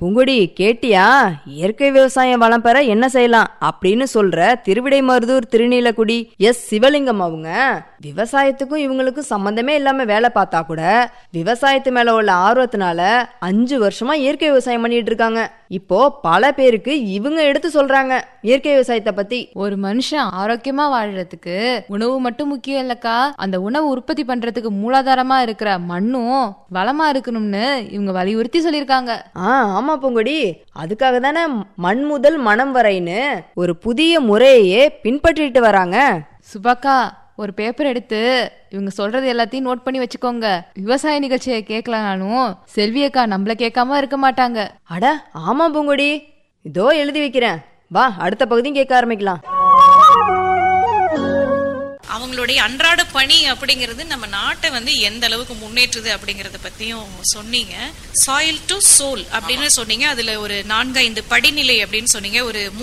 பூங்குடி கேட்டியா இயற்கை விவசாயம் வளம் பெற என்ன செய்யலாம் அப்படின்னு சொல்ற திருவிடைமருதூர் திருநீலக்குடி எஸ் சிவலிங்கம் அவங்க விவசாயத்துக்கும் இவங்களுக்கும் சம்பந்தமே இல்லாம வேலை பார்த்தா கூட விவசாயத்து மேல உள்ள ஆர்வத்தினால அஞ்சு வருஷமா இயற்கை விவசாயம் பண்ணிட்டு இருக்காங்க இப்போ பல பேருக்கு இவங்க எடுத்து சொல்றாங்க இயற்கை விவசாயத்தை பத்தி ஒரு மனுஷன் ஆரோக்கியமா வாழறதுக்கு உணவு மட்டும் முக்கியம் இல்லக்கா அந்த உணவு உற்பத்தி பண்றதுக்கு மூலாதாரமா இருக்கிற மண்ணும் வளமா இருக்கணும்னு இவங்க வலியுறுத்தி சொல்லியிருக்காங்க ஆ ஆமா பூங்குடி அதுக்காக தானே மண் முதல் மனம் வரைன்னு ஒரு புதிய முறையையே பின்பற்றிட்டு வராங்க சுபாக்கா ஒரு பேப்பர் எடுத்து இவங்க சொல்றது எல்லாத்தையும் நோட் பண்ணி வச்சுக்கோங்க விவசாய நிகழ்ச்சியை கேட்கலனாலும் செல்வி அக்கா நம்மள கேட்காம இருக்க மாட்டாங்க அட ஆமா பூங்குடி இதோ எழுதி வைக்கிறேன் வா அடுத்த பகுதியும் கேட்க ஆரம்பிக்கலாம் அவங்களுடைய அன்றாட பணி அப்படிங்கிறது நம்ம நாட்டை வந்து எந்த அளவுக்கு முன்னேற்றுது அப்படிங்கறத பத்தியும் சொன்னீங்க சாயில் டு சோல் அப்படின்னு சொன்னீங்க அதுல ஒரு நான்கு ஐந்து படிநிலை அப்படின்னு சொன்னீங்க ஒரு